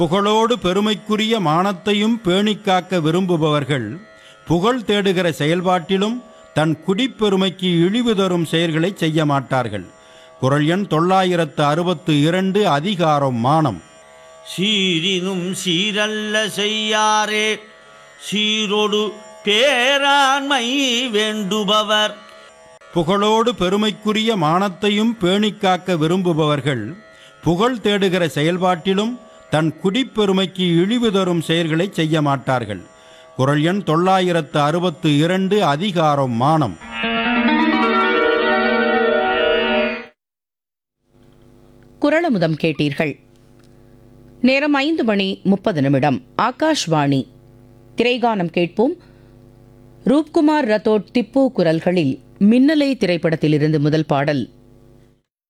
புகழோடு பெருமைக்குரிய மானத்தையும் பேணிக் காக்க விரும்புபவர்கள் புகழ் தேடுகிற செயல்பாட்டிலும் தன் குடிப்பெருமைக்கு இழிவு தரும் செயல்களை செய்ய மாட்டார்கள் குரல் எண் தொள்ளாயிரத்து அறுபத்து இரண்டு அதிகாரம் மானம் சீரினும் சீரல்ல செய்யாரே சீரொடு பேராண்மை வேண்டுபவர் புகழோடு பெருமைக்குரிய மானத்தையும் பேணிக் காக்க விரும்புபவர்கள் புகழ் தேடுகிற செயல்பாட்டிலும் தன் குடிப்பெருமைக்கு இழிவு தரும் செயல்களை செய்ய மாட்டார்கள் குரல் எண் தொள்ளாயிரத்து அறுபத்து இரண்டு அதிகாரம் மானம் குரலமுதம் கேட்டீர்கள் நேரம் ஐந்து மணி முப்பது நிமிடம் ஆகாஷ்வாணி திரைகானம் கேட்போம் ரூப்குமார் ரத்தோட் திப்பு குரல்களில் மின்னலை திரைப்படத்திலிருந்து முதல் பாடல்